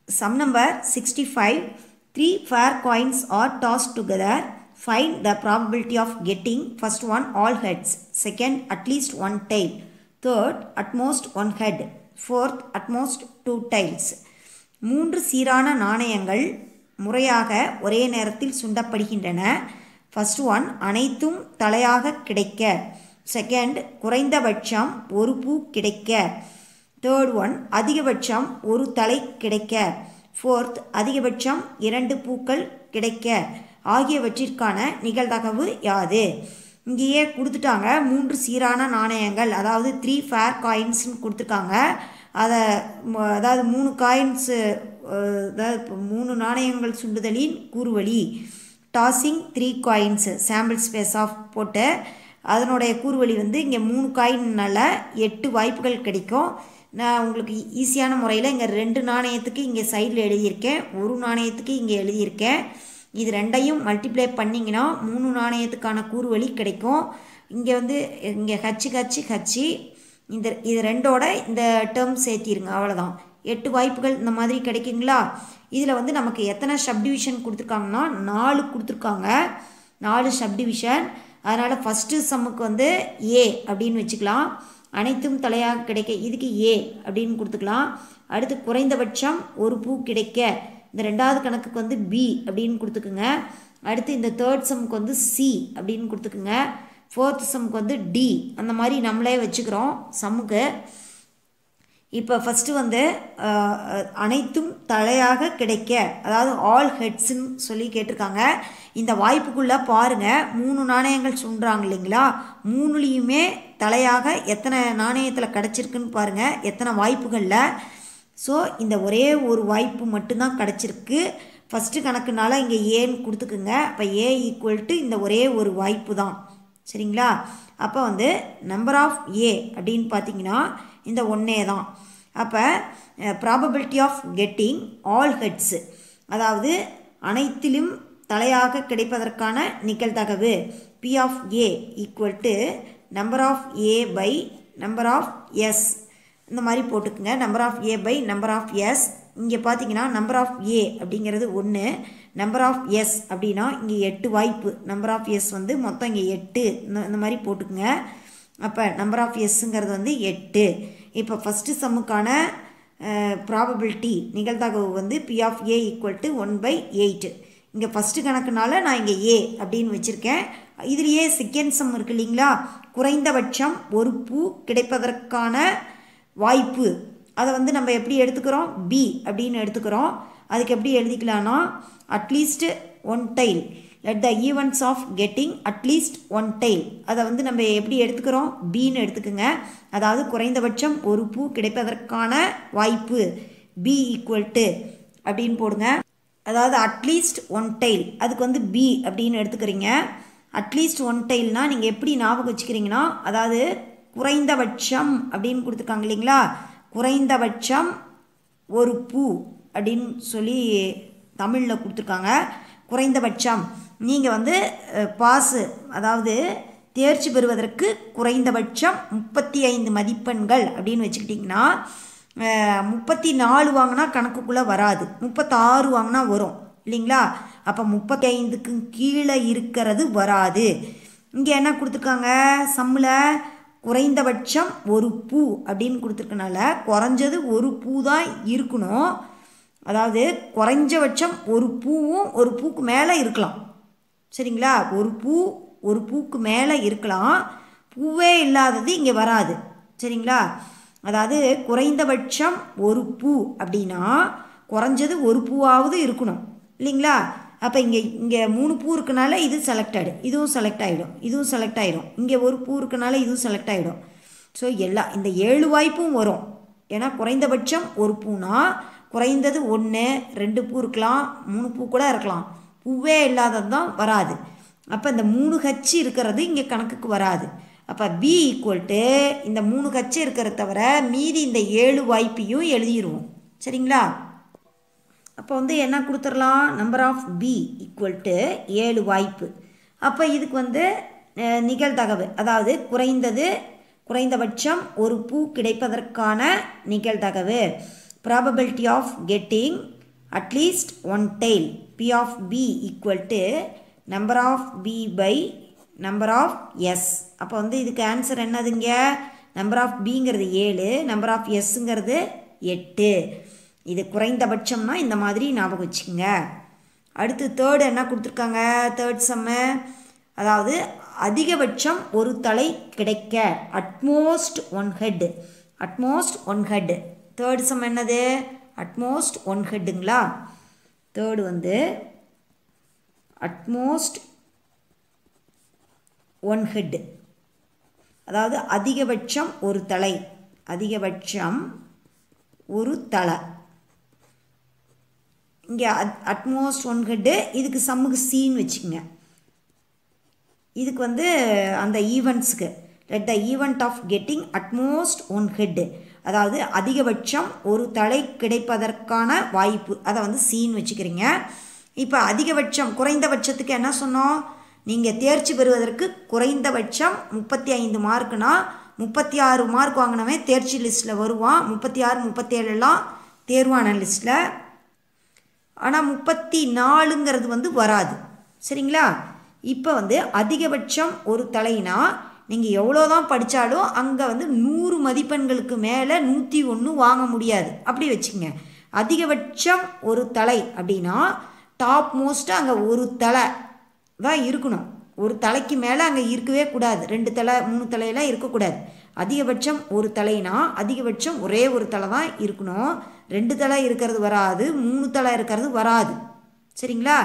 Sum number 65. Three fair coins are tossed together. Find the probability of getting first one all heads, second at least one tail, third at most one head, fourth at most two tails. மூன்று சீரான நாணயங்கள் முறையாக ஒரே நேரத்தில் சுண்டப்படுகின்றன first one அனைத்தும் தலையாக கிடைக்க second குறைந்தபட்சம் ஒரு பூ கிடைக்க தேர்ட் ஒன் அதிகபட்சம் ஒரு தலை கிடைக்க ஃபோர்த் அதிகபட்சம் இரண்டு பூக்கள் கிடைக்க ஆகியவற்றிற்கான நிகழ்தகவு யாது இங்கேயே கொடுத்துட்டாங்க மூன்று சீரான நாணயங்கள் அதாவது த்ரீ ஃபேர் காயின்ஸ்னு கொடுத்துருக்காங்க அதை ம- அதாவது மூணு காயின்ஸு அதாவது இப்போ மூணு நாணயங்கள் சுண்டுதலின் கூறுவழி tossing three coins sample space of போட்டு அதனுடைய கூறுவழி வந்து இங்கே மூணு காயின்னால எட்டு வாய்ப்புகள் கிடைக்கும் நான் உங்களுக்கு ஈஸியான முறையில் இங்கே ரெண்டு நாணயத்துக்கு இங்கே சைடில் எழுதியிருக்கேன் ஒரு நாணயத்துக்கு இங்கே எழுதியிருக்கேன் இது ரெண்டையும் மல்டிப்ளை பண்ணிங்கன்னா மூணு நாணயத்துக்கான கூறுவழி கிடைக்கும் இங்கே வந்து இங்கே ஹச்சு ஹச்சு ஹச்சு இந்த இது ரெண்டோட இந்த டேர்ம் சேர்த்திருங்க அவ்வளோதான் எட்டு வாய்ப்புகள் இந்த மாதிரி கிடைக்குங்களா இதில் வந்து நமக்கு எத்தனை சப்டிவிஷன் கொடுத்துருக்காங்கன்னா நாலு கொடுத்துருக்காங்க நாலு சப்டிவிஷன் அதனால் ஃபஸ்ட்டு சம்முக்கு வந்து ஏ அப்படின்னு வச்சுக்கலாம் அனைத்தும் தலையாக கிடைக்க இதுக்கு ஏ அப்படின்னு கொடுத்துக்கலாம் அடுத்து குறைந்தபட்சம் ஒரு பூ கிடைக்க இந்த ரெண்டாவது கணக்குக்கு வந்து பி அப்படின்னு கொடுத்துக்குங்க அடுத்து இந்த தேர்ட் சம்முக்கு வந்து சி அப்படின்னு கொடுத்துக்குங்க ஃபோர்த் சம்முக்கு வந்து டி அந்த மாதிரி நம்மளே வச்சுக்கிறோம் சம்முக்கு இப்போ ஃபஸ்ட்டு வந்து அஹ், அஹ், அனைத்தும் தலையாக கிடைக்க அதாவது ஆல் ஹெட்ஸ்ன்னு சொல்லி கேட்டிருக்காங்க இந்த வாய்ப்புக்குள்ளே பாருங்கள் மூணு நாணயங்கள் சுண்டுறாங்க இல்லைங்களா மூணுலேயுமே தலையாக எத்தனை நாணயத்தில் கிடச்சிருக்குன்னு பாருங்கள் எத்தனை வாய்ப்புகளில் ஸோ இந்த ஒரே ஒரு வாய்ப்பு மட்டும்தான் கிடச்சிருக்கு ஃபஸ்ட்டு கணக்குனால இங்கே ஏன்னு கொடுத்துக்குங்க அப்போ ஏ ஈக்குவல் டு இந்த ஒரே ஒரு வாய்ப்பு தான் சரிங்களா அப்போ வந்து நம்பர் ஆஃப் ஏ அப்படின்னு பார்த்தீங்கன்னா இந்த ஒன்றே தான் அப்போ probability of getting all heads அதாவது அனைத்திலும் தலையாக கிடைப்பதற்கான நிகழ்தகவு p of a equal to number of a by number of s இந்த மாதிரி போட்டுக்குங்க number of a by number of s இங்கே பார்த்தீங்கன்னா நம்பர் ஆஃப் ஏ அப்படிங்கிறது ஒன்று நம்பர் ஆஃப் எஸ் அப்படின்னா இங்கே எட்டு வாய்ப்பு நம்பர் ஆஃப் எஸ் வந்து மொத்தம் இங்கே எட்டு இந்த இந்த மாதிரி போட்டுக்குங்க அப்போ நம்பர் ஆஃப் எஸ்ஸுங்கிறது வந்து எட்டு இப்போ ஃபஸ்ட்டு சம்முக்கான ப்ராபபிலிட்டி நிகழ்தகவு வந்து p of a equal to one by eight இங்கே ஃபஸ்ட்டு கணக்குனால நான் இங்கே ஏ அப்படின்னு வச்சுருக்கேன் இதுலேயே செகண்ட் சம் இருக்கு இல்லைங்களா குறைந்தபட்சம் ஒரு பூ கிடைப்பதற்கான வாய்ப்பு அதை வந்து நம்ம எப்படி எடுத்துக்கிறோம் பி அப்படின்னு எடுத்துக்கிறோம் அதுக்கு எப்படி எழுதிக்கலாம்னா at least one tail let the events of getting at least one tail அதை வந்து நம்ம எப்படி எடுத்துக்கிறோம் பின்னு எடுத்துக்கோங்க அதாவது குறைந்தபட்சம் ஒரு பூ கிடைப்பதற்கான வாய்ப்பு பி ஈக்குவல் டு அப்படின்னு போடுங்க அதாவது அட்லீஸ்ட் ஒன் டைல் அதுக்கு வந்து பி அப்படின்னு எடுத்துக்கிறீங்க அட்லீஸ்ட் ஒன் டைல்னால் நீங்கள் எப்படி ஞாபகம் வச்சுக்கிறீங்கன்னா அதாவது குறைந்தபட்சம் அப்படின்னு கொடுத்துருக்காங்க இல்லைங்களா குறைந்தபட்சம் ஒரு பூ அப்படின்னு சொல்லி தமிழில் கொடுத்துருக்காங்க குறைந்தபட்சம் நீங்கள் வந்து பாஸு அதாவது தேர்ச்சி பெறுவதற்கு குறைந்தபட்சம் முப்பத்தி ஐந்து மதிப்பெண்கள் அப்படின்னு வச்சுக்கிட்டிங்கன்னா முப்பத்தி நாலு வாங்கினா கணக்குக்குள்ளே வராது முப்பத்தாறு வாங்கினா வரும் இல்லைங்களா அப்போ முப்பத்தி ஐந்துக்கு கீழே இருக்கிறது வராது இங்கே என்ன கொடுத்துருக்காங்க சம்மில் குறைந்தபட்சம் ஒரு பூ அப்படின்னு கொடுத்துருக்கனால குறைஞ்சது ஒரு பூ தான் இருக்கணும் அதாவது குறைஞ்சபட்சம் ஒரு பூவும் ஒரு பூக்கு மேலே இருக்கலாம் சரிங்களா ஒரு பூ ஒரு பூக்கு மேலே இருக்கலாம் பூவே இல்லாதது இங்கே வராது சரிங்களா அதாவது குறைந்தபட்சம் ஒரு பூ அப்படின்னா குறைஞ்சது ஒரு பூவாவது இருக்கணும் இல்லைங்களா அப்போ இங்கே இங்கே மூணு பூ இருக்கனால இது செலக்டடு இதுவும் செலக்ட் ஆகிடும் இதுவும் செலக்ட் ஆகிடும் இங்கே ஒரு பூ இருக்கனால இதுவும் செலக்ட் ஆகிடும் ஸோ எல்லா இந்த ஏழு வாய்ப்பும் வரும் ஏன்னா குறைந்தபட்சம் ஒரு பூனா குறைந்தது ஒன்று ரெண்டு பூ இருக்கலாம் மூணு பூ கூட இருக்கலாம் பூவே இல்லாதது தான் வராது அப்போ இந்த மூணு கட்சி இருக்கிறது இங்கே கணக்குக்கு வராது அப்போ பி ஈக்குவல் டு இந்த மூணு கட்சி இருக்கிறத தவிர மீதி இந்த ஏழு வாய்ப்பையும் எழுதிடுவோம் சரிங்களா அப்போ வந்து என்ன கொடுத்துடலாம் number of p equal to ஏழு வாய்ப்பு அப்போ இதுக்கு வந்து அஹ், நிகழ்தகவு அதாவது குறைந்தது குறைந்தபட்சம் ஒரு பூ கிடைப்பதற்கான நிகழ்தகவு probability of getting at least one tail p of p equal to number of p by number of S அப்போ வந்து இதுக்கு ஆன்சர் என்னதுங்க நம்பர் ஆஃப் பிங்கிறது ஏழு நம்பர் ஆஃப் எஸ்ஸுங்கிறது எட்டு இது குறைந்தபட்சம்னா இந்த மாதிரி ஞாபகம் வச்சுக்கோங்க அடுத்து தேர்டு என்ன கொடுத்துருக்காங்க தேர்ட் செம்மு அதாவது அதிகபட்சம் ஒரு தலை கிடைக்க at most one head at most one head third sum என்னது அட்மோஸ்ட் ஒன் ஹெட்டுங்களா தேர்டு வந்து அட்மோஸ்ட் ஒன் ஹெட் அதாவது அதிகபட்சம் ஒரு தலை அதிகபட்சம் ஒரு தலை இங்கே அட் அட்மோஸ்ட் ஒன் ஹெட்டு இதுக்கு சம்முக்கு சீன்னு வச்சுக்கோங்க இதுக்கு வந்து அந்த ஈவெண்ட்ஸுக்கு let the event of getting at most one head அதாவது அதிகபட்சம் ஒரு தலை கிடைப்பதற்கான வாய்ப்பு அதை வந்து சீன் வச்சுக்கிறீங்க இப்போ அதிகபட்சம் குறைந்தபட்சத்துக்கு என்ன சொன்னோம் நீங்கள் தேர்ச்சி பெறுவதற்கு குறைந்தபட்சம் முப்பத்தி ஐந்து மார்க்குனா முப்பத்தி ஆறு மார்க் வாங்கினவன் தேர்ச்சி லிஸ்ட்டில் வருவான் முப்பத்தி ஆறு முப்பத்தேழுலாம் தேர்வான லிஸ்ட்டில் ஆனால் முப்பத்தி நாலுங்கிறது வந்து வராது சரிங்களா இப்போ வந்து அதிகபட்சம் ஒரு தலைனா நீங்கள் எவ்வளோ தான் படித்தாலும் அங்கே வந்து நூறு மதிப்பெண்களுக்கு மேலே நூற்றி ஒன்று வாங்க முடியாது அப்படி வச்சுக்கோங்க அதிகபட்சம் ஒரு தலை அப்படின்னா டாப் மோஸ்ட்டு அங்கே ஒரு தலை தான் இருக்கணும் ஒரு தலைக்கு மேலே அங்கே இருக்கவே கூடாது ரெண்டு தலை மூணு தலையெல்லாம் இருக்கக்கூடாது அதிகபட்சம் ஒரு தலைனா அதிகபட்சம் ஒரே ஒரு தலை தான் இருக்கணும் ரெண்டு தலை இருக்கிறது வராது மூணு தலை இருக்கிறது வராது சரிங்களா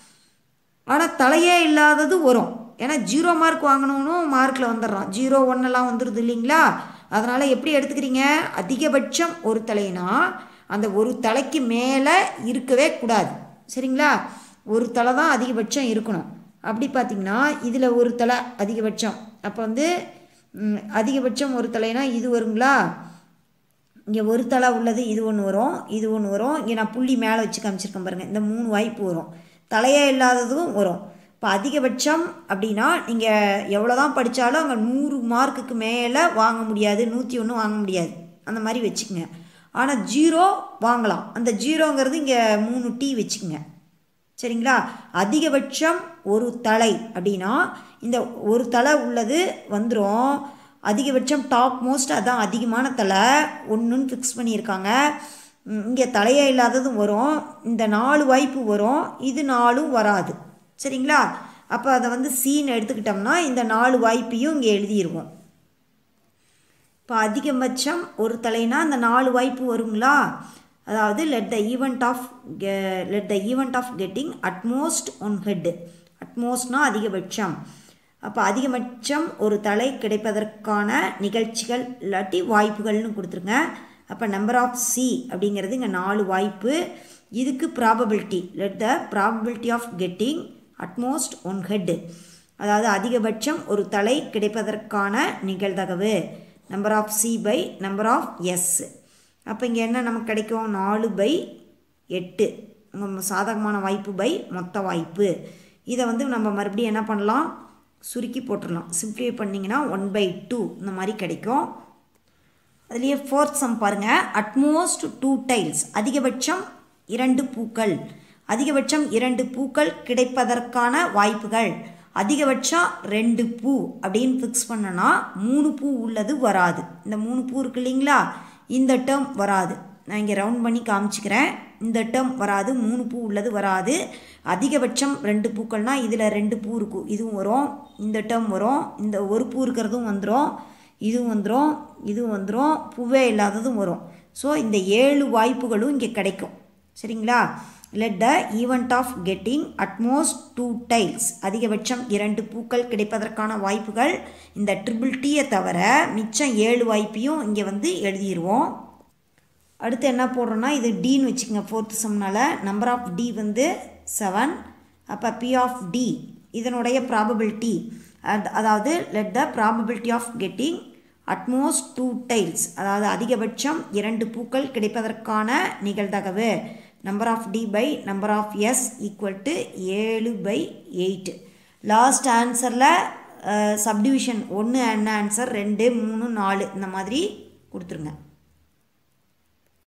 ஆனால் தலையே இல்லாதது வரும் ஏன்னா ஜீரோ மார்க் வாங்கணும்னு மார்க்கில் வந்துடுறான் ஜீரோ ஒன்னெல்லாம் வந்துடுது இல்லைங்களா அதனால் எப்படி எடுத்துக்கிறீங்க அதிகபட்சம் ஒரு தலைனா அந்த ஒரு தலைக்கு மேலே இருக்கவே கூடாது சரிங்களா ஒரு தலை தான் அதிகபட்சம் இருக்கணும் அப்படி பார்த்திங்கன்னா இதில் ஒரு தலை அதிகபட்சம் அப்போ வந்து அதிகபட்சம் ஒரு தலைனா இது வருங்களா இங்கே ஒரு தலை உள்ளது இது ஒன்று வரும் இது ஒன்று வரும் இங்கே நான் புள்ளி மேலே வச்சு காமிச்சிருக்கேன் பாருங்கள் இந்த மூணு வாய்ப்பு வரும் தலையே இல்லாததும் வரும் இப்போ அதிகபட்சம் அப்படின்னா நீங்கள் எவ்வளோ தான் படித்தாலும் அங்கே நூறு மார்க்குக்கு மேலே வாங்க முடியாது நூற்றி ஒன்று வாங்க முடியாது அந்த மாதிரி வச்சுக்கோங்க ஆனால் ஜீரோ வாங்கலாம் அந்த ஜீரோங்கிறது இங்கே மூணு டீ வச்சுக்கோங்க சரிங்களா அதிகபட்சம் ஒரு தலை அப்படின்னா இந்த ஒரு தலை உள்ளது வந்துடும் அதிகபட்சம் டாப் மோஸ்ட் அதான் அதிகமான தலை ஒன்றுன்னு ஃபிக்ஸ் பண்ணியிருக்காங்க இங்கே தலையே இல்லாததும் வரும் இந்த நாலு வாய்ப்பு வரும் இது நாலும் வராது சரிங்களா அப்போ அதை வந்து சீன் எடுத்துக்கிட்டோம்னா இந்த நாலு வாய்ப்பையும் இங்கே எழுதிடுவோம் இப்போ அதிகபட்சம் ஒரு தலைனா அந்த நாலு வாய்ப்பு வருங்களா அதாவது let the event of let the event of getting at most one head அட்மோஸ்ட்னா அதிகபட்சம் அப்போ அதிகபட்சம் ஒரு தலை கிடைப்பதற்கான நிகழ்ச்சிகள் இல்லாட்டி வாய்ப்புகள்னு கொடுத்துருங்க அப்போ நம்பர் ஆஃப் சி அப்படிங்கிறது இங்கே நாலு வாய்ப்பு இதுக்கு probability let the probability of getting at most one head அதாவது அதிகபட்சம் ஒரு தலை கிடைப்பதற்கான நிகழ்தகவு number of C by number of S அப்போ இங்கே என்ன நமக்கு கிடைக்கும் நாலு பை எட்டு சாதகமான வாய்ப்பு பை மொத்த வாய்ப்பு இதை வந்து நம்ம மறுபடியும் என்ன பண்ணலாம் சுருக்கி போட்டுடலாம் சிம்ப்ளிஃபை பண்ணிங்கன்னா ஒன் பை டூ இந்த மாதிரி கிடைக்கும் அதுலேயே ஃபோர்த் சம் பாருங்கள் அட்மோஸ்ட் டூ டைல்ஸ் அதிகபட்சம் இரண்டு பூக்கள் அதிகபட்சம் இரண்டு பூக்கள் கிடைப்பதற்கான வாய்ப்புகள் அதிகபட்சம் ரெண்டு பூ அப்படின்னு ஃபிக்ஸ் பண்ணனா மூணு பூ உள்ளது வராது இந்த மூணு பூ இருக்கு இல்லைங்களா இந்த டேர்ம் வராது நான் இங்கே ரவுண்ட் பண்ணி காமிச்சிக்கிறேன் இந்த டேர்ம் வராது மூணு பூ உள்ளது வராது அதிகபட்சம் ரெண்டு பூக்கள்னால் இதில் ரெண்டு பூ இருக்கும் இதுவும் வரும் இந்த டேர்ம் வரும் இந்த ஒரு பூ இருக்கிறதும் வந்துடும் இதுவும் வந்துடும் இதுவும் வந்துடும் பூவே இல்லாததும் வரும் ஸோ இந்த ஏழு வாய்ப்புகளும் இங்கே கிடைக்கும் சரிங்களா let the event of getting at most two tails அதிகபட்சம் இரண்டு பூக்கள் கிடைப்பதற்கான வாய்ப்புகள் இந்த ட்ரிபிள் டீயை தவிர மிச்சம் ஏழு வாய்ப்பையும் இங்கே வந்து எழுதிடுவோம் அடுத்து என்ன போடுறோன்னா இது டின்னு வச்சுக்கோங்க ஃபோர்த்து சம்னால் நம்பர் ஆஃப் டி வந்து செவன் அப்போ பி ஆஃப் டி இதனுடைய ப்ராபபிலிட்டி அதாவது let the probability of getting at most two tails அதாவது அதிகபட்சம் இரண்டு பூக்கள் கிடைப்பதற்கான நிகழ்தகவு number of T by number of S equal to ஏழு பை எயிட் லாஸ்ட் ஆன்சரில் சப்டிவிஷன் ஒன்று என்ன ஆன்சர் ரெண்டு மூணு நாலு இந்த மாதிரி கொடுத்துருங்க